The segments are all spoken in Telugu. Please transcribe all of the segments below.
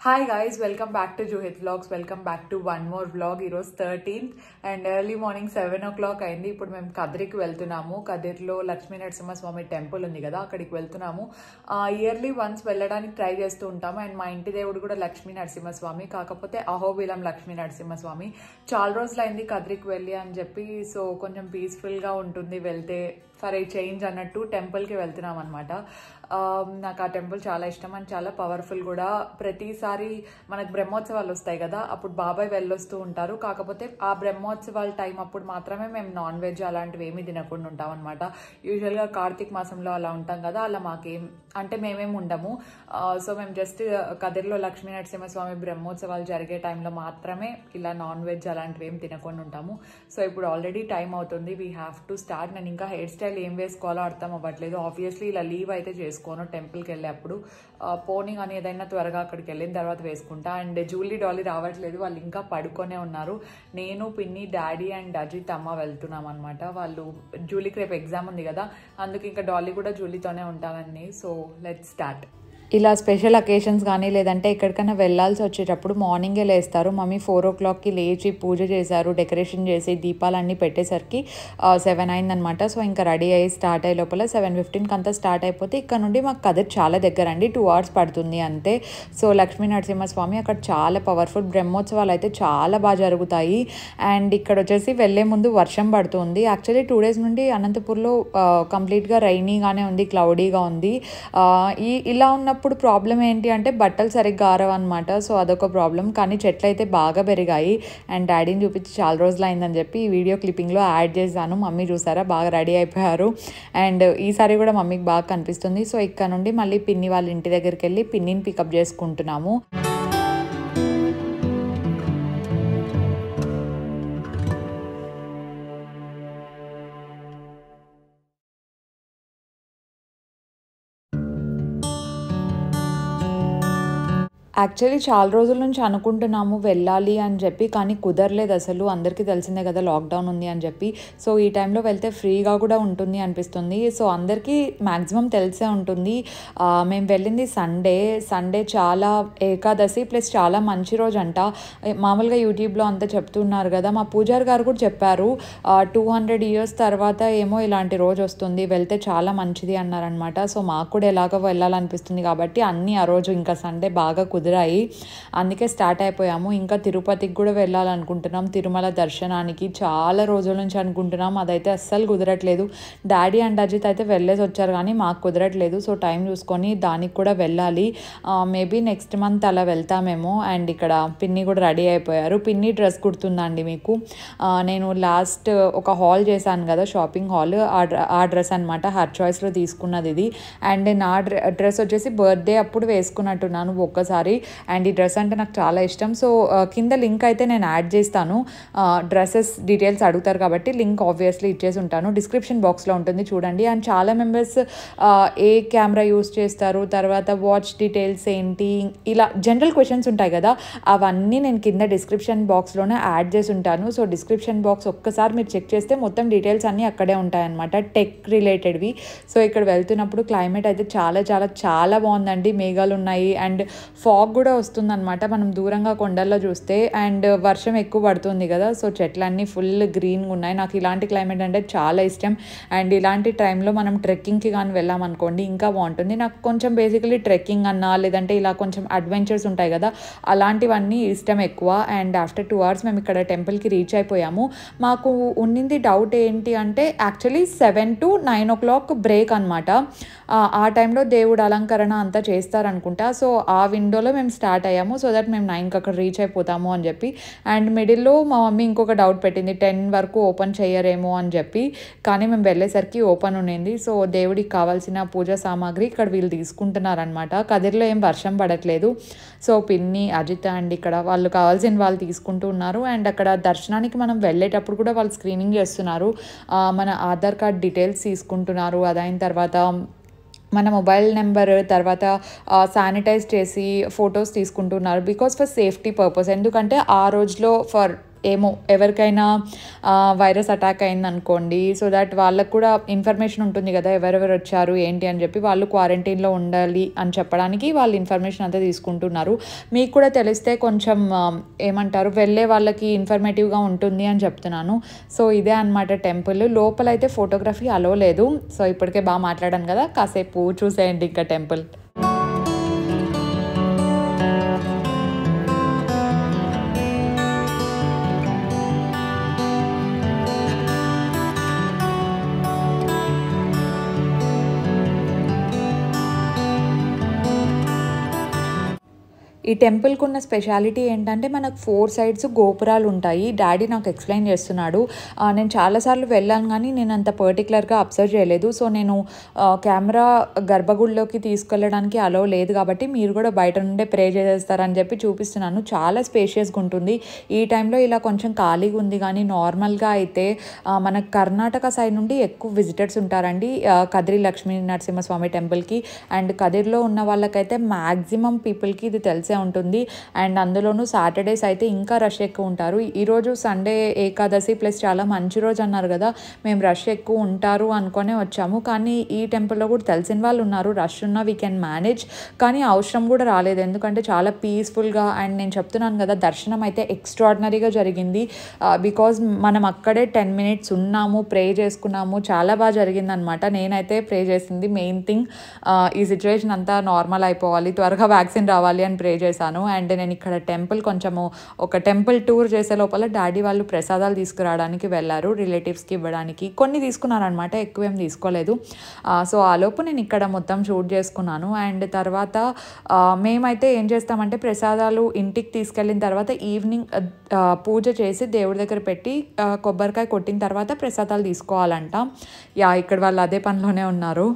Hi guys welcome back to Juhith vlogs welcome back to one more vlog ఈరోజు thirteenth and early morning seven o'clock అయింది ఇప్పుడు మేము కదిరికి వెళ్తున్నాము కదిర్లో లక్ష్మీ నరసింహస్వామి టెంపుల్ ఉంది కదా అక్కడికి వెళ్తున్నాము ఇయర్లీ వన్స్ వెళ్ళడానికి ట్రై చేస్తూ ఉంటాము అండ్ మా ఇంటి దేవుడు కూడా లక్ష్మీ నరసింహస్వామి కాకపోతే అహోబిలం లక్ష్మీ నరసింహస్వామి చాలా రోజులు అయింది కదిరికి వెళ్ళి అని చెప్పి సో కొంచెం పీస్ఫుల్గా ఉంటుంది వెళ్తే ఫర్ ఏ చేంజ్ అన్నట్టు టెంపుల్కి వెళ్తున్నాం అనమాట నాకు ఆ టెంపుల్ చాలా ఇష్టం అండ్ చాలా పవర్ఫుల్ కూడా ప్రతిసారి మనకు బ్రహ్మోత్సవాలు వస్తాయి కదా అప్పుడు బాబాయ్ వెళ్ళొస్తూ ఉంటారు కాకపోతే ఆ బ్రహ్మోత్సవాల టైం అప్పుడు మాత్రమే మేము నాన్ వెజ్ అలాంటివి ఏమీ తినకుండా ఉంటాం అనమాట యూజువల్గా కార్తీక మాసంలో అలా ఉంటాం కదా అలా మాకేం అంటే మేమేం ఉండము సో మేము జస్ట్ కదిరిలో లక్ష్మీ నరసింహస్వామి బ్రహ్మోత్సవాలు జరిగే టైంలో మాత్రమే ఇలా నాన్ వెజ్ అలాంటివి ఏం తినకుండా ఉంటాము సో ఇప్పుడు ఆల్రెడీ టైం అవుతుంది వీ హ్యావ్ టు స్టార్ట్ నేను ఇంకా హెయిర్ స్టైల్ ఏం వేసుకోవాలో అర్థం అవ్వట్లేదు ఆబ్వియస్లీ ఇలా లీవ్ అయితే చేసుకోను టెంపుల్కి వెళ్ళేప్పుడు పోనింగ్ అని ఏదైనా త్వరగా అక్కడికి వెళ్ళిన తర్వాత వేసుకుంటా అండ్ జూలీ డాలీ రావట్లేదు వాళ్ళు ఇంకా పడుకొనే ఉన్నారు నేను పిన్ని డాడీ అండ్ అజిత్ అమ్మ వెళ్తున్నాం అనమాట వాళ్ళు జూలీకి రేపు ఎగ్జామ్ ఉంది కదా అందుకు ఇంకా డాలీ కూడా జూలీతోనే ఉంటానని సో లెట్ స్టార్ట్ ఇలా స్పెషల్ అకేషన్స్ కానీ లేదంటే ఎక్కడికైనా వెళ్ళాల్సి వచ్చేటప్పుడు మార్నింగే లేస్తారు మమ్మీ ఫోర్ ఓ క్లాక్కి లేచి పూజ చేశారు డెకరేషన్ చేసి దీపాలన్నీ పెట్టేసరికి సెవెన్ అయిందనమాట సో ఇంకా రెడీ అయ్యి స్టార్ట్ అయ్యే లోపల సెవెన్ ఫిఫ్టీన్కి అంతా స్టార్ట్ అయిపోతే ఇక్కడ నుండి మాకు కదిరి చాలా దగ్గర అండి టూ అవర్స్ పడుతుంది అంతే సో లక్ష్మీ నరసింహస్వామి అక్కడ చాలా పవర్ఫుల్ బ్రహ్మోత్సవాలు అయితే చాలా బాగా జరుగుతాయి అండ్ ఇక్కడ వచ్చేసి వెళ్ళే ముందు వర్షం పడుతుంది యాక్చువల్లీ టూ డేస్ నుండి అనంతపూర్లో కంప్లీట్గా రైనీగానే ఉంది క్లౌడీగా ఉంది ఈ ఇలా ఉన్నప్పుడు ఇప్పుడు ప్రాబ్లం ఏంటి అంటే బట్టలు సరిగ్గా ఆరవన్నమాట సో అదొక ప్రాబ్లం కానీ చెట్లు అయితే బాగా పెరిగాయి అండ్ డాడీని చూపించి చాలా రోజులు అయిందని చెప్పి ఈ వీడియో క్లిప్పింగ్లో యాడ్ చేశాను మమ్మీ చూసారా బాగా రెడీ అయిపోయారు అండ్ ఈసారి కూడా మమ్మీకి బాగా కనిపిస్తుంది సో ఇక్కడ నుండి మళ్ళీ పిన్ని వాళ్ళ ఇంటి దగ్గరికి వెళ్ళి పిన్నిని పికప్ చేసుకుంటున్నాము యాక్చువల్లీ చాలా రోజుల నుంచి అనుకుంటున్నాము వెళ్ళాలి అని చెప్పి కానీ కుదరలేదు అసలు అందరికీ తెలిసిందే కదా లాక్డౌన్ ఉంది అని చెప్పి సో ఈ టైంలో వెళ్తే ఫ్రీగా కూడా ఉంటుంది అనిపిస్తుంది సో అందరికీ మ్యాక్సిమం తెలిసే ఉంటుంది మేము వెళ్ళింది సండే సండే చాలా ఏకాదశి ప్లస్ చాలా మంచి రోజు అంట మామూలుగా యూట్యూబ్లో అంతా చెప్తున్నారు కదా మా పూజారి గారు కూడా చెప్పారు టూ హండ్రెడ్ ఇయర్స్ తర్వాత ఏమో ఇలాంటి రోజు వస్తుంది వెళ్తే చాలా మంచిది అన్నారనమాట సో మాకు కూడా ఎలాగో వెళ్ళాలనిపిస్తుంది కాబట్టి అన్నీ ఆ రోజు ఇంకా సండే బాగా కుదిరాయి అందుకే స్టార్ట్ అయిపోయాము ఇంకా తిరుపతికి కూడా వెళ్ళాలనుకుంటున్నాం తిరుమల దర్శనానికి చాలా రోజుల నుంచి అనుకుంటున్నాం అదైతే అస్సలు కుదరట్లేదు డాడీ అండ్ అజిత్ అయితే వెళ్ళేసి వచ్చారు కానీ మాకు కుదరట్లేదు సో టైం చూసుకొని దానికి కూడా వెళ్ళాలి మేబీ నెక్స్ట్ మంత్ అలా వెళ్తామేమో అండ్ ఇక్కడ పిన్ని కూడా రెడీ అయిపోయారు పిన్ని డ్రెస్ కుడుతుందండి మీకు నేను లాస్ట్ ఒక హాల్ చేశాను కదా షాపింగ్ హాల్ ఆ డ్రెస్ అనమాట హర్ చాయిస్లో తీసుకున్నది ఇది అండ్ నా డ్రెస్ వచ్చేసి బర్త్డే అప్పుడు వేసుకున్నట్టున్నాను ఒక్కసారి అండ్ ఈ డ్రెస్ అంటే నాకు చాలా ఇష్టం సో కింద లింక్ అయితే నేను యాడ్ చేస్తాను డ్రెస్సెస్ డీటెయిల్స్ అడుగుతారు కాబట్టి లింక్ ఆబ్వియస్లీ ఇచ్చేసి ఉంటాను డిస్క్రిప్షన్ బాక్స్లో ఉంటుంది చూడండి అండ్ చాలా మెంబర్స్ ఏ కెమెరా యూస్ చేస్తారు తర్వాత వాచ్ డీటెయిల్స్ ఏంటి ఇలా జనరల్ క్వశ్చన్స్ ఉంటాయి కదా అవన్నీ నేను కింద డిస్క్రిప్షన్ బాక్స్లోనే యాడ్ చేసి ఉంటాను సో డిస్క్రిప్షన్ బాక్స్ ఒక్కసారి మీరు చెక్ చేస్తే మొత్తం డీటెయిల్స్ అన్నీ అక్కడే ఉంటాయన్నమాట టెక్ రిలేటెడ్వి సో ఇక్కడ వెళ్తున్నప్పుడు క్లైమేట్ అయితే చాలా చాలా చాలా బాగుందండి మేఘాలు ఉన్నాయి అండ్ ఫాగ్ కూడా వస్తుందన్నమాట మనం దూరంగా కొండల్లో చూస్తే అండ్ వర్షం ఎక్కువ పడుతుంది కదా సో చెట్లన్నీ ఫుల్ గ్రీన్గా ఉన్నాయి నాకు ఇలాంటి క్లైమేట్ అంటే చాలా ఇష్టం అండ్ ఇలాంటి టైంలో మనం ట్రెక్కింగ్కి కానీ వెళ్ళామనుకోండి ఇంకా బాగుంటుంది నాకు కొంచెం బేసికలీ ట్రెక్కింగ్ అన్నా లేదంటే ఇలా కొంచెం అడ్వెంచర్స్ ఉంటాయి కదా అలాంటివన్నీ ఇష్టం ఎక్కువ అండ్ ఆఫ్టర్ టూ అవర్స్ మేము ఇక్కడ టెంపుల్కి రీచ్ అయిపోయాము మాకు ఉన్నింది డౌట్ ఏంటి అంటే actually seven to nine o'clock break అనమాట ఆ టైంలో దేవుడు అలంకరణ అంతా చేస్తారనుకుంటా సో ఆ విండోలో మేము స్టార్ట్ అయ్యాము సో దట్ మేము నైన్కి అక్కడ రీచ్ అయిపోతాము అని చెప్పి అండ్ మిడిల్లో మా మమ్మీ ఇంకొక డౌట్ పెట్టింది టెన్ వరకు ఓపెన్ చేయరేమో అని చెప్పి కానీ మేము వెళ్ళేసరికి ఓపెన్ ఉండింది సో దేవుడికి కావాల్సిన పూజా సామాగ్రి ఇక్కడ వీళ్ళు తీసుకుంటున్నారనమాట కదిరిలో ఏం వర్షం పడట్లేదు సో పిన్ని అజిత్ అండ్ ఇక్కడ వాళ్ళు కావాల్సిన వాళ్ళు తీసుకుంటూ ఉన్నారు అండ్ అక్కడ దర్శనానికి మనం వెళ్ళేటప్పుడు కూడా వాళ్ళు స్క్రీనింగ్ చేస్తున్నారు మన ఆధార్ కార్డ్ డీటెయిల్స్ తీసుకుంటున్నారు అదైన తర్వాత మన మొబైల్ నెంబర్ తర్వాత శానిటైజ్ చేసి ఫొటోస్ తీసుకుంటున్నారు బికాస్ ఫర్ సేఫ్టీ పర్పస్ ఎందుకంటే ఆ రోజులో ఫర్ ఏమో ఎవరికైనా వైరస్ అటాక్ అయింది అనుకోండి సో దట్ వాళ్ళకు కూడా ఇన్ఫర్మేషన్ ఉంటుంది కదా ఎవరెవరు వచ్చారు ఏంటి అని చెప్పి వాళ్ళు క్వారంటైన్లో ఉండాలి అని చెప్పడానికి వాళ్ళు ఇన్ఫర్మేషన్ అంతా తీసుకుంటున్నారు మీకు కూడా తెలిస్తే కొంచెం ఆ, ఏమంటారు వెళ్ళే వాళ్ళకి ఇన్ఫర్మేటివ్గా ఉంటుంది అని చెప్తున్నాను సో ఇదే అనమాట టెంపుల్ లోపలైతే ఫోటోగ్రఫీ అలో లేదు సో ఇప్పటికే బాగా మాట్లాడాను కదా కాసేపు చూసేయండి ఇంకా టెంపుల్ ఈ టెంపుల్కి ఉన్న స్పెషాలిటీ ఏంటంటే మనకు ఫోర్ సైడ్స్ గోపురాలు ఉంటాయి డాడీ నాకు ఎక్స్ప్లెయిన్ చేస్తున్నాడు ఆ, నేను చాలాసార్లు వెళ్ళాను కానీ నేను అంత పర్టికులర్గా అబ్జర్వ్ చేయలేదు సో నేను ఆ, కెమెరా గర్భగుడిలోకి తీసుకెళ్ళడానికి అలో లేదు కాబట్టి మీరు కూడా బయట నుండే ప్రే చేసేస్తారని చెప్పి చూపిస్తున్నాను చాలా స్పేషియస్గా ఉంటుంది ఈ టైంలో ఇలా కొంచెం ఖాళీగా ఉంది కానీ నార్మల్గా అయితే ఆ, మన కర్ణాటక సైడ్ నుండి ఎక్కువ విజిటర్స్ ఉంటారండి ఆ, కదిరి లక్ష్మీ నరసింహస్వామి టెంపుల్కి అండ్ కదిరిలో ఉన్న వాళ్ళకైతే మ్యాక్సిమం పీపుల్కి ఇది తెలిసే ఉంటుంది అండ్ అందులోనూ సాటర్డేస్ అయితే ఇంకా రష్ ఎక్కువ ఉంటారు ఈరోజు సండే ఏకాదశి ప్లస్ చాలా మంచి రోజు అన్నారు కదా మేము రష్ ఎక్కువ ఉంటారు అనుకునే వచ్చాము కానీ ఈ టెంపుల్లో కూడా తెలిసిన వాళ్ళు ఉన్నారు రష్ ఉన్న వీ కెన్ మేనేజ్ కానీ అవసరం కూడా రాలేదు ఎందుకంటే చాలా పీస్ఫుల్గా అండ్ నేను చెప్తున్నాను కదా దర్శనం అయితే ఎక్స్ట్రాడినరీగా జరిగింది బికాజ్ మనం అక్కడే టెన్ మినిట్స్ ఉన్నాము ప్రే చేసుకున్నాము చాలా బాగా జరిగిందనమాట నేనైతే ప్రే చేసింది మెయిన్ థింగ్ ఈ సిచ్యువేషన్ అంతా నార్మల్ అయిపోవాలి త్వరగా వ్యాక్సిన్ రావాలి అని ప్రే చేశాను అండ్ నేను ఇక్కడ టెంపుల్ కొంచెము ఒక టెంపుల్ టూర్ చేసే లోపల డాడీ వాళ్ళు ప్రసాదాలు తీసుకురావడానికి వెళ్ళారు రిలేటివ్స్కి ఇవ్వడానికి కొన్ని తీసుకున్నారనమాట ఎక్కువ ఏం తీసుకోలేదు సో ఆ లోపు నేను ఇక్కడ మొత్తం షూట్ చేసుకున్నాను అండ్ తర్వాత ఆ, మేమైతే ఏం చేస్తామంటే ప్రసాదాలు ఇంటికి తీసుకెళ్ళిన తర్వాత ఈవినింగ్ ఆ, పూజ చేసి దేవుడి దగ్గర పెట్టి ఆ, కొబ్బరికాయ కొట్టిన తర్వాత ప్రసాదాలు తీసుకోవాలంట యా ఇక్కడ వాళ్ళు అదే పనిలోనే ఉన్నారు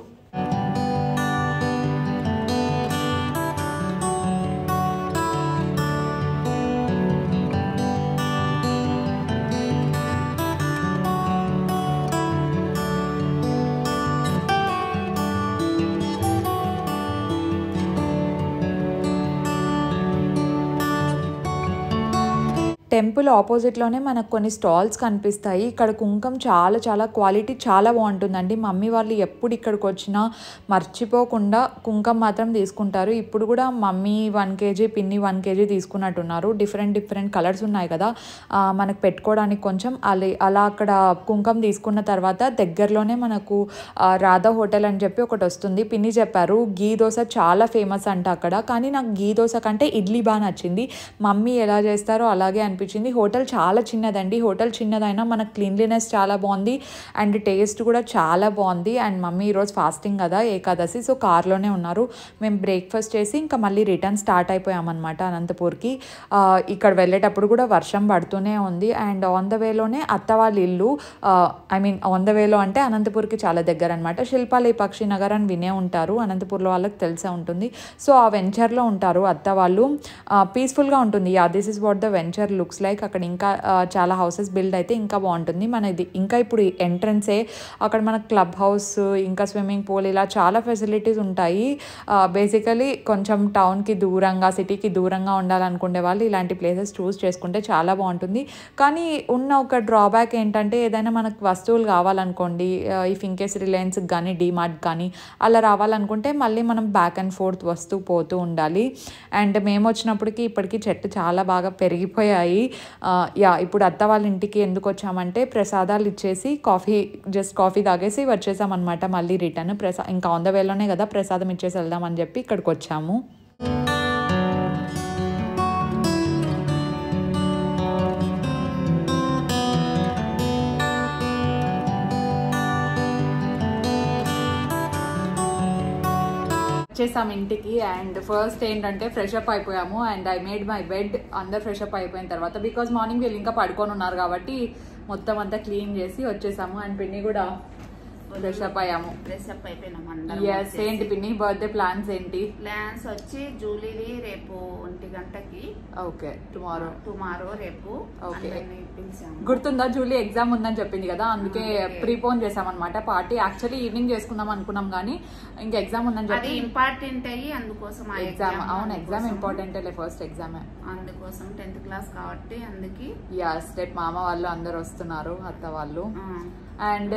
టెంపుల్ ఆపోజిట్లోనే మనకు కొన్ని స్టాల్స్ కనిపిస్తాయి ఇక్కడ కుంకం చాలా చాలా క్వాలిటీ చాలా బాగుంటుందండి మమ్మీ వాళ్ళు ఎప్పుడు ఇక్కడికి వచ్చినా మర్చిపోకుండా కుంకం మాత్రం తీసుకుంటారు ఇప్పుడు కూడా మమ్మీ వన్ కేజీ పిన్ని వన్ కేజీ తీసుకున్నట్టున్నారు డిఫరెంట్ డిఫరెంట్ కలర్స్ ఉన్నాయి కదా ఆ, మనకు పెట్టుకోవడానికి కొంచెం అలా అలా అక్కడ కుంకం తీసుకున్న తర్వాత దగ్గరలోనే మనకు ఆ, రాధా హోటల్ అని చెప్పి ఒకటి వస్తుంది పిన్ని చెప్పారు గీ దోశ చాలా ఫేమస్ అంట అక్కడ కానీ నాకు గీ దోశ కంటే ఇడ్లీ బాగా నచ్చింది మమ్మీ ఎలా చేస్తారో అలాగే అనిపించింది హోటల్ చాలా చిన్నదండి హోటల్ చిన్నదైనా మన క్లీన్లీనెస్ చాలా బాగుంది అండ్ టేస్ట్ కూడా చాలా బాగుంది అండ్ మమ్మీ ఈరోజు ఫాస్టింగ్ కదా ఏకాదశి సో కార్లోనే ఉన్నారు మేము బ్రేక్ఫాస్ట్ చేసి ఇంకా మళ్ళీ రిటర్న్ స్టార్ట్ అయిపోయామన్నమాట అనంతపూర్కి ఆ, ఇక్కడ వెళ్ళేటప్పుడు కూడా వర్షం పడుతూనే ఉంది అండ్ ఆన్ ద వేలోనే అత్త వాళ్ళ ఇల్లు ఐ మీన్ ఆన్ ద వేలో అంటే అనంతపూర్కి చాలా దగ్గర అనమాట శిల్పాలి పక్షి నగర్ అని వినే ఉంటారు అనంతపూర్లో వాళ్ళకి తెలిసే ఉంటుంది సో ఆ వెంచర్లో ఉంటారు అత్త వాళ్ళు పీస్ఫుల్గా ఉంటుంది yeah this is what the venture looks like అక్కడ ఇంకా ఆ, చాలా హౌసెస్ బిల్డ్ అయితే ఇంకా బాగుంటుంది మన ఇది ఇంకా ఇప్పుడు ఎంట్రన్సే అక్కడ మన క్లబ్ హౌస్ ఇంకా స్విమ్మింగ్ పూల్ ఇలా చాలా ఫెసిలిటీస్ ఉంటాయి బేసికలీ కొంచెం టౌన్కి దూరంగా సిటీకి దూరంగా ఉండాలనుకునే వాళ్ళు ఇలాంటి ప్లేసెస్ చూస్ చేసుకుంటే చాలా బాగుంటుంది కానీ ఉన్న ఒక డ్రాబ్యాక్ ఏంటంటే ఏదైనా మనకు వస్తువులు కావాలనుకోండి ఇఫ్ ఇన్కేస్ రిలయన్స్ కానీ డీమార్ట్ కానీ అలా రావాలనుకుంటే మళ్ళీ మనం బ్యాక్ అండ్ ఫోర్త్ వస్తూ పోతూ ఉండాలి అండ్ మేము వచ్చినప్పటికి ఇప్పటికి చెట్టు చాలా బాగా పెరిగిపోయాయి ఆ, యా ఇప్పుడు అత్త వాళ్ళ ఇంటికి ఎందుకు వచ్చామంటే ప్రసాదాలు ఇచ్చేసి కాఫీ జస్ట్ కాఫీ తాగేసి వచ్చేసామన్నమాట మళ్ళీ రిటర్న్ ప్రసా ఇంకా ఆన్ ద వేలోనే కదా ప్రసాదం ఇచ్చేసి వెళ్దామని చెప్పి ఇక్కడికి వచ్చాము వచ్చేసాం ఇంటికి అండ్ ఫస్ట్ ఏంటంటే ఫ్రెష్ అప్ అయిపోయాము and I made my bed అందరు ఫ్రెష్ అప్ అయిపోయిన తర్వాత బికాజ్ మార్నింగ్ వీళ్ళు ఇంకా పడుకొని ఉన్నారు కాబట్టి మొత్తం అంతా క్లీన్ చేసి వచ్చేసాము అండ్ పిన్ని కూడా ఫ్రెష్ అప్ అయ్యాము డ్రెస్ అప్ అయిపోయినాం అందరం ఎస్ ఏంటి పిన్ని బర్త్డే ప్లాన్స్ ఏంటి ప్లాన్స్ వచ్చి జూలీది రేపు ఒంటి ఒంటి గంటకి ఓకే టుమారో టుమారో రేపు Okay. అందరినీ పిలిచాము గుర్తుందా జూలీ ఎగ్జామ్ ఉందని చెప్పింది కదా అందుకే Okay. ప్రీపోన్ చేసామన్నమాట పార్టీ యాక్చువల్లీ ఈవినింగ్ చేసుకుందాం అనుకున్నాం కానీ ఇంకా ఎగ్జామ్ ఉందని అది చెప్పి ఇంపార్టెంట్ అయ్యి అందుకోసం ఆ ఎగ్జామ్ exam అవును ఎగ్జామ్ అందుకోసం- ఇంపార్టెంట్ ఫస్ట్ ఎగ్జామ్ అందుకోసం టెన్త్ క్లాస్ కాబట్టి అందుకే యస్ రేపు మామ వాళ్ళు అందరు వస్తున్నారు అత్త వాళ్ళు and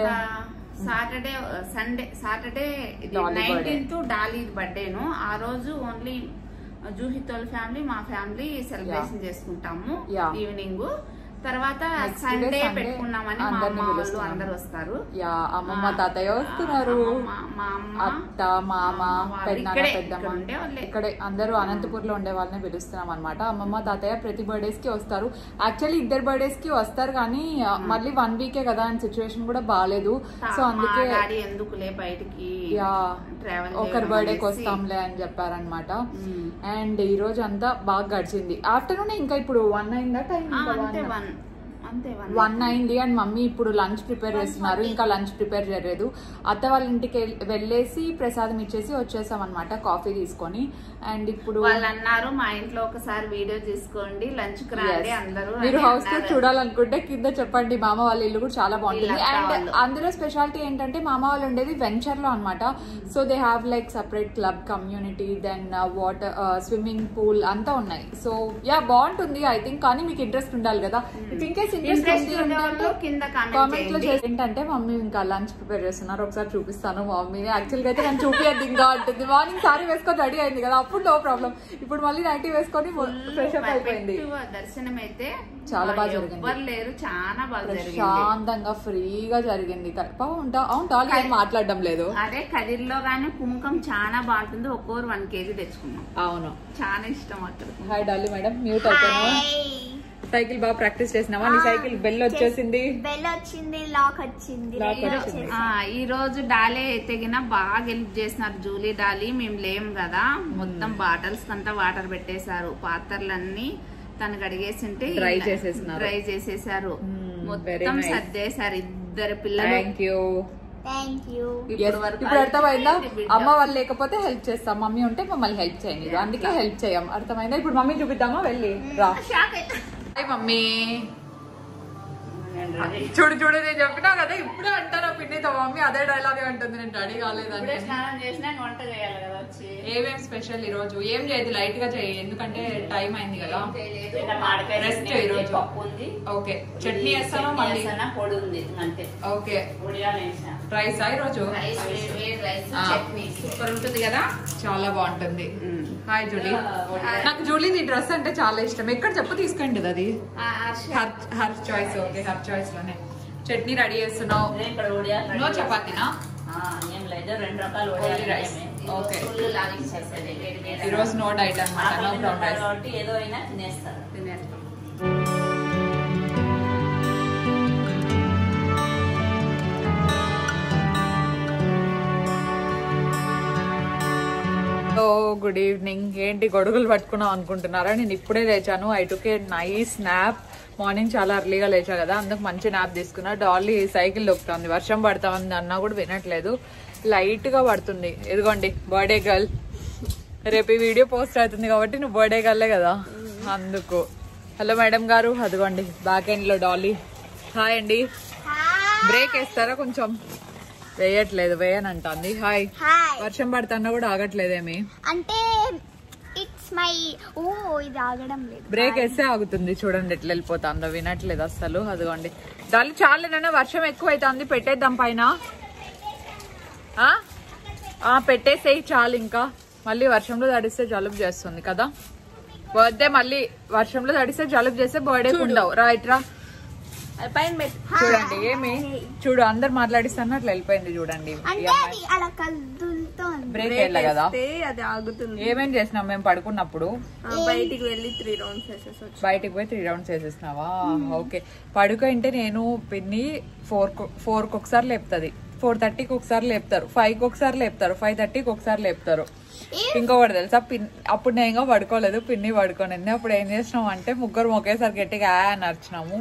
Saturday Sunday Saturday Dolly nineteenth Dolly బర్త్డేను ఆ రోజు ఓన్లీ జూహితోల్ ఫ్యామిలీ మా ఫ్యామిలీ సెలబ్రేషన్ చేసుకుంటాము Yeah. ఈవినింగ్ తర్వాత Next day సండే Sunday పెట్టుకున్నామని మా అందరినీ అమ్మ వాళ్ళు పిలుస్తున్నాం. అందరు వస్తారు యా అమ్మమ్మ ఆ, తాతయ్య వస్తున్నారు అమ్మమ్మ, మా అమ్మ అత్త మామ వాళ్ళు పెద్దనాన్న ఇక్కడే, పెద్దమ్మ ఇక్కడ ఉండేవాళ్ళే. ఇక్కడే అందరూ అనంతపూర్ లో ఉండే వాళ్ళని పిలుస్తున్నాం అనమాట అమ్మమ్మ తాతయ్య ప్రతి బర్త్డేస్ కి వస్తారు యాక్చువల్లీ ఇద్దరు బర్త్డేస్ కి వస్తారు కానీ ఆ, మళ్ళీ వన్ వీకే కదా అని సిచ్యువేషన్ కూడా బాగాలేదు సో మా అందుకే డాడీ ఎందుకులే బయటికి యా ట్రావెల్ ఒకరి బర్త్డేకి వస్తాంలే అని చెప్పారనమాట మ్మ్. అండ్ ఈ రోజు అంతా బాగా గడిచింది ఆఫ్టర్నూన్ ఇంకా ఇప్పుడు వన్ అయిందా టైం అంతే వన్ అంతే వన్ వన్ అయింది అండ్ మమ్మీ ఇప్పుడు లంచ్ ప్రిపేర్ చేస్తున్నారు ఇంకా లంచ్ ప్రిపేర్ చేయలేదు అత్త వాళ్ళ ఇంటికి వెళ్- వెళ్ళేసి ప్రసాదం ఇచ్చేసి వచ్చేసాం అనమాట కాఫీ తీసుకొని అండ్ ఇప్పుడు వాళ్ళు అన్నారు మా ఇంట్లో ఒకసారి వీడియో తీసుకోండి లంచ్ కి రండి Yes. అందరూ మీరు అని హౌస్ టూర్ అన్నారు. చూడాలనుకుంటే కింద చెప్పండి మామ వాళ్ళ ఇల్లు కూడా చాలా బాగుంటుంది వీళ్ళంతా అండ్ వాళ్ళు. అందులో స్పెషాలిటీ ఏంటంటే మామ వాళ్ళు ఉండేది వెంచర్ లో అనమాట so they have like separate club community then water swimming pool అంతా ఉన్నాయి సో యా బాగుంటుంది ఐ థింక్ కానీ మీకు ఇంట్రెస్ట్ ఉండాలి కదా ఇన్ కేస్ ఇంట్రెస్ట్ ఇంట్రెస్ట్ ఉండే వాళ్ళు కింద కామెంట్ కామెంట్ లో చేయండి చేసి ఏంటంటే మమ్మీ ఇంకా లంచ్ ప్రిపేర్ చేస్తున్నారు ఒకసారి చూపిస్తాను మమ్మీ యాక్చువల్ గా అయితే నేను చూపియద్దు ఇంకా అంటుంది మార్నింగ్ సారీ వేసుకొని రెడీ అయింది కదా అప్పుడు నో ప్రాబ్లం ఇప్పుడు మళ్ళీ నైటీ వేసుకొని ఫ్రెష్ అప్ అయిపోయింది Perfect దర్శనం అయితే చాలా బాగా ఆ, జరిగింది. ఎవ్వరు లేరు చాలా బాగా జరిగింది ప్రశాంతంగా ఫ్రీగా జరిగింది అవును అవును డాలీ ఏం మాట్లాడడం లేదు అదే కదిర్లో గానీ కుంకుమ చాలా బాగుంటుంది ఒక్కోరు వన్ కేజీ తెచ్చుకున్నాం అవును చాలా ఇష్టం అక్కడ హాయ్ డాలీ మేడం మ్యూట్ అయిపోయాను సైకిల్ బాగా ప్రాక్టీస్ చేసినావా నీ సైకిల్ బెల్ వచ్చేసింది బెల్ వచ్చింది లాక్ వచ్చింది Lock రెండు వచ్చింది. వచ్చేసి. ఆ, ఈ రోజు డాలీ తెగిన బాగా హెల్ప్ చేసినారు జూలీ డాలీ మేము లేం కదా మొత్తం బాటిల్స్ అంతా వాటర్ పెట్టేశారు పాత్రలన్నీ తను కడిగేసింటే Dry చేసేసినారు. డ్రై చేసేసారు Hmm, very మొత్తం nice. సర్దేశారు ఇద్దరు పిల్లలు థ్యాంక్ యూ థ్యాంక్ యూ ఇప్పుడు వరకు ఇప్పుడు అర్థమైందా అయిపోయింది బిడ్డ. అమ్మ వాళ్ళు లేకపోతే హెల్ప్ చేస్తాం మమ్మీ ఉంటే మమ్మల్ని హెల్ప్ చేయండి అందుకే హెల్ప్ చేయం అర్థమైందా ఇప్పుడు మమ్మీ చూపిద్దామా వెళ్ళి రా షాక్ అయితే హాయ్ మమ్మీ చూడు చూడు నేను చెప్పినా కదా ఇప్పుడే అంటాను పిన్నితో మమ్మీ అదే డైలాగే అంటుంది నేను రెడీ కాలేదని ఇప్పుడే స్నానం చేసినా వంట చేయాలి కదా వచ్చి ఏమేం స్పెషల్ ఈ రోజు ఏం చేయదు లైట్ గా చేయి ఎందుకంటే టైం అయింది కదా చేయలేదు ఇలా మామిడికాయ Rest చట్నీ ఈరోజు. ఉంది, పప్పు ఉంది ఓకే చట్నీ వేస్తాను చట్నీ మళ్ళీ వేస్తానా, పొడి ఉంది అంతే ఓకే పొడియాలు వేసా రైస్ ఈ రోజు రైస్ వేడి వేడి రైస్ ఆ. చట్నీ సూపర్ ఉంటుంది కదా చాలా బాగుంటుంది హాయ్ జూలీ Hi. నాకు జూలీ నీ డ్రెస్ అంటే చాలా ఇష్టం ఎక్కడ చెప్పు తీసుకోండి అది ఆ, Harsha. Her her choice okay her choice లోనే చట్నీ రెడీ చేస్తున్నావు అదే ఇక్కడ వడియాలు నో రెడీ చపాతీనా ఆ, ఏం లేదు రెండు రకాల Only వడియాలు rice. ఏమే. ఓకే ఫుల్ లాగించేస్తుంది వేడి వేడి ఈ రోజు నో డైట్ అనమాట నో ఆకలి బ్రౌన్ ఉంటారు రైస్ కాబట్టి ఏదో అయినా తినేస్తారు తినేస్తాం సో గుడ్ ఈవినింగ్ ఏంటి గొడుగులు పట్టుకున్నాం అనుకుంటున్నారా నేను ఇప్పుడే లేచాను I took a nice snap morning చాలా అర్లీగా లేచా కదా అందుకు మంచి నాప్ తీసుకున్నా డాలీ సైకిల్ దొక్కుతుంది వర్షం పడతామని అన్నా కూడా వినట్లేదు లైట్ గా పడుతుంది ఎదుగోండి బర్త్డే గర్ల్ రేపు ఈ వీడియో పోస్ట్ అవుతుంది కాబట్టి నువ్వు బర్త్డే గర్లే కదా అందుకు హలో మేడం గారు అదిగోండి బ్యాక్ ఎండ్ లో డాలీ హాయ్ అండి బ్రేక్ వేస్తారా కొంచెం వేయట్లేదు వేయనంటుంది హాయ్ హాయ్ వర్షం పడుతున్నా కూడా ఆగట్లేదేమి అంటే ఇట్స్ మై ఓ ఇది ఆగడం లేదు బ్రేక్ వేస్తే ఆగుతుంది చూడండి ఎట్లా వెళ్ళిపోతుందో వినట్లేదు అస్సలు అదిగోండి దాని చాలేనన్నా వర్షం ఎక్కువ అవుతుంది పెట్టేద్దాం పైన ఆ? ఆ, పెట్టేసేయి చాలు ఇంకా మళ్ళీ వర్షంలో తడిస్తే జలుబు చేస్తుంది కదా బర్త్డే మళ్ళీ వర్షంలో తడిస్తే జలుబు చేస్తే బర్త్డే ఉండవు రైట్ రా పైన పెట్టి చూడండి ఏమి చూడు అందరు మాట్లాడిస్తాను అట్లా వెళ్ళిపోయింది చూడండి ఈ అంటే అమ్మాయి. అది అలా కదులుతోంది బ్రేక్ వెళ్ళా కదా అది ఆగుతుంది ఏమేం చేసినాం మేము పడుకున్నప్పుడు బయటికి వెళ్ళి త్రీ రౌండ్స్ వేసేసి వచ్చి బయటికి పోయి త్రీ రౌండ్స్ వేసేసినావా ఓకే పడుకో అంటే నేను పిన్ని ఫోర్ ఫోర్ కి ఒకసారి లేపుతుంది ఫోర్ థర్టీకి ఒకసారి లేపుతారు ఫైవ్ కి ఒకసారి లేపుతారు ఫైవ్ థర్టీకి ఒకసారి లేపుతారు ఇంకొకటి తెలుసా పిన్ అప్పుడు నేను ఇంకా పడుకోలేదు పిన్ని పడుకోనింది అప్పుడు ఏం చేసినాం అంటే ముగ్గురు ఒకేసారి గట్టిగా ఆ అని అరిచినాము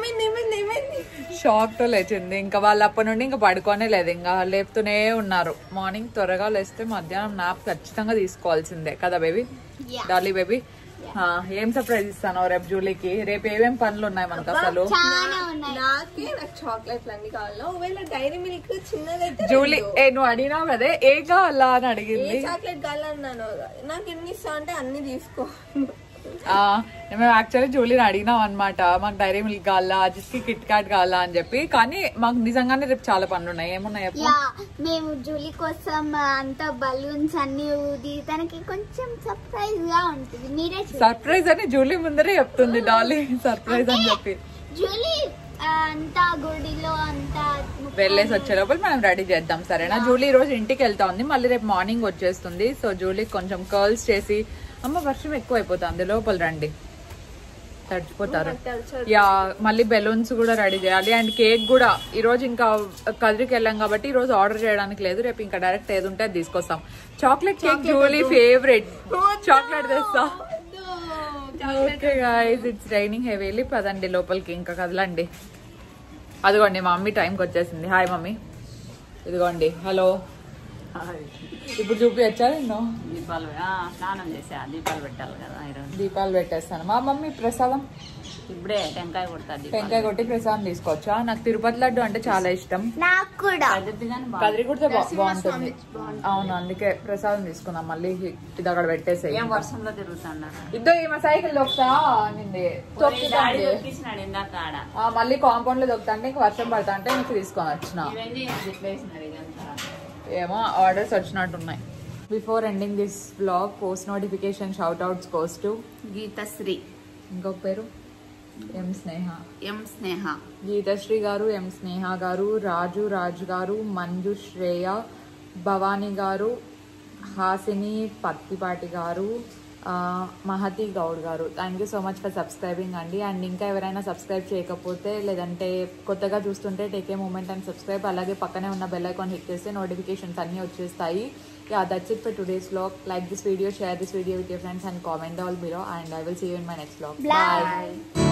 షాక్ తో లేచింది ఇంకా వాళ్ళు అప్పటి నుండి ఇంకా పడుకోనే లేదు ఇంకా లేపుతూనే ఉన్నారు మార్నింగ్ త్వరగా లేస్తే మధ్యాహ్నం నాప్ ఖచ్చితంగా తీసుకోవాల్సిందే కదా బేబీ Yeah. డాలీ బేబీ ఆ, ఏం సర్ప్రైజ్ ఇస్తాను రేపు జూలీకి రేపు ఏమేం పనులు ఉన్నాయి మనకు అసలు చాలా ఉన్నాయి నాకే నాకు చాక్లెట్లు అన్ని కావాలా ఒకవేళ డైరీ మిల్క్ చిన్నదైతే జూలీ ఏ నువ్వు అడిగినావు కదే ఏ కావాలా అని ఏ అడిగింది చాక్లెట్ కావాలన్నాను నాకు ఎన్ని ఇస్తావు అంటే అన్ని తీసుకో ఆ, మేము యాక్చువల్లీ జూలీని అడిగినాం అనమాట మాకు డైరీ మిల్క్ కావాలా అజిత్ కి కిట్ క్యాట్ కావాలా అని చెప్పి కానీ మాకు నిజంగానే రేపు చాలా పనులు ఉన్నాయి ఏమున్నాయి చెప్పు యా మేము జూలీ కోసం అంత బలూన్స్ అన్ని ఊది తనకి కొంచెం సర్ప్రైజ్ గా ఉంటుంది మీరే చూడండి. సర్ప్రైజ్ అని జూలీ ముందరే చెప్తుంది డాలీ సర్ప్రైజ్ అని చెప్పి జూలీ ఆ, అంతా గుడిలో అంతా వెళ్ళేసి వచ్చే లోపల మనం రెడీ చేద్దాం సరేనా జూలీ ఈ రోజు ఇంటికి వెళ్తా ఉంది మళ్ళీ రేపు మార్నింగ్ వచ్చేస్తుంది సో జూలీ కొంచెం కర్ల్స్ చేసి అమ్మ వర్షం ఎక్కువ అయిపోతుంది లోపల రండి తడిచిపోతారు యా మళ్ళీ బెలూన్స్ కూడా రెడీ చేయాలి అండ్ కేక్ కూడా ఈ రోజు ఇంకా కదిరికి వెళ్ళాం కాబట్టి ఈ రోజు ఆర్డర్ చేయడానికి లేదు రేపు ఇంకా డైరెక్ట్ ఏది ఉంటే అది తీసుకొస్తాం chocolate cake Julie favourite chocolate తెస్తా okay guys it's raining heavily పదండి లోపలికి ఇంకా కదలండి అదిగోండి మా మమ్మీ టైంకి వచ్చేసింది హాయ్ మమ్మీ ఇదిగోండి హలో ఇప్పుడు చూపించచ్చా నేను దీపాలు ఆ, స్నానం చేసా దీపాలు పెట్టాలి కదా ఈరోజు దీపాలు పెట్టేస్తాను మా మమ్మీ ప్రసాదం ఇప్పుడే టెంకాయ కొడతా దీపాలు టెంకాయ కొట్టి ప్రసాదం తీసుకోవచ్చా నాకు తిరుపతి లడ్డు అంటే చాలా ఇష్టం నాకు కూడా కదిరిది కానీ బాగా కదిరి కూడా బాగుంటుంది అవును అందుకే ప్రసాదం తీసుకుందాం మళ్ళీ ఇది అక్కడ పెట్టేసేయి ఏం వర్షంలో తిరుగుతున్నారు ఇద్దరు ఈమె సైకిల్ దొక్కుతా నింది డాడీ దొరికిసినాడు ఇందాక ఆడ ఆ, మళ్ళీ కాంపౌండ్ లో దొక్కుతా అంటే ఇంక వర్షం పడతా అంటే నీకు తీసుకొని వచ్చిన ఇవన్నీ ఇట్లా వేసినారు ఇదంతా ఏమో ఆర్డర్స్ వచ్చినట్టున్నాయి before ending this blog post notification shout outs goes to Geethasri ఇంకొక పేరు ఎం స్నేహ ఎం స్నేహ గీతశ్రీ గారు ఎం స్నేహ గారు రాజు రాజు గారు మంజు శ్రేయ భవానీ గారు హాసిని పత్తిపాటి గారు ఆ, మహతి గౌడ్ గారు thank you so much for subscribing అండి అండ్ ఇంకా ఎవరైనా సబ్స్క్రైబ్ చేయకపోతే లేదంటే కొత్తగా చూస్తుంటే take a moment and subscribe అలాగే పక్కనే ఉన్న బెల్ ఐకాన్ హిట్ చేస్తే నోటిఫికేషన్స్ అన్నీ వచ్చేస్తాయి yeah that's it for today's vlog like this video share this video with your friends and comment all below and I will see you in my next vlog bye